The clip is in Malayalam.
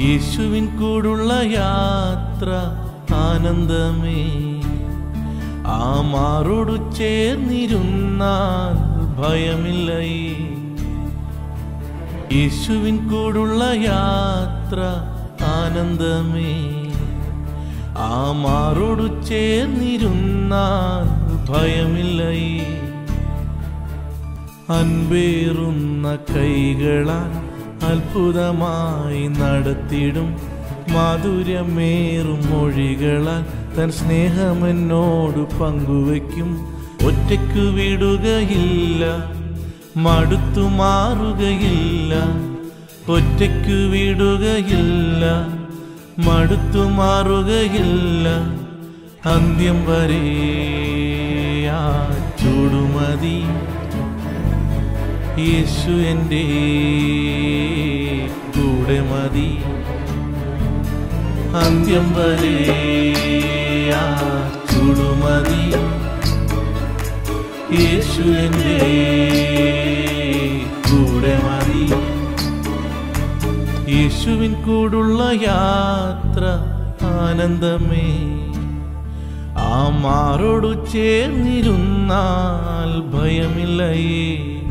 യേശുവിൻ കൂടുള്ള യാത്ര ആനന്ദമേ ആ മാറോടു ചേർന്നിരുന്നാൽ ഭയമില്ലയേ യേശുവിൻ കൂടുള്ള യാത്ര ആനന്ദമേ ആ മാറോടു ചേർന്നിരുന്നാൽ ഭയമില്ലയേ അൻപേറുന്ന കൈകളാൽ അത്ഭുതമായി നടത്തിടും മാധുര്യമേറും മൊഴികളാൽ തൻ സ്നേഹമെന്നോട് പങ്കുവയ്ക്കും ഒറ്റയ്ക്കു വിടുകയില്ല മടുത്തു മാറുകയില്ല ഒറ്റയ്ക്കു വിടുകയില്ല മടുത്തു മാറുകയില്ല അന്ത്യം വരെ ആ ചൂടുമതി യേശു എൻ്റെ കൂടെ മതി അന്ത്യം വരെ ആ ചുടുമതി യേശു എൻ്റെ കൂടെ മതി യേശുവിൻ കൂടുള്ള യാത്ര ആനന്ദമേ ആ മാറോടു ചേർന്നിരുന്നാൽ ഭയമില്ലയേ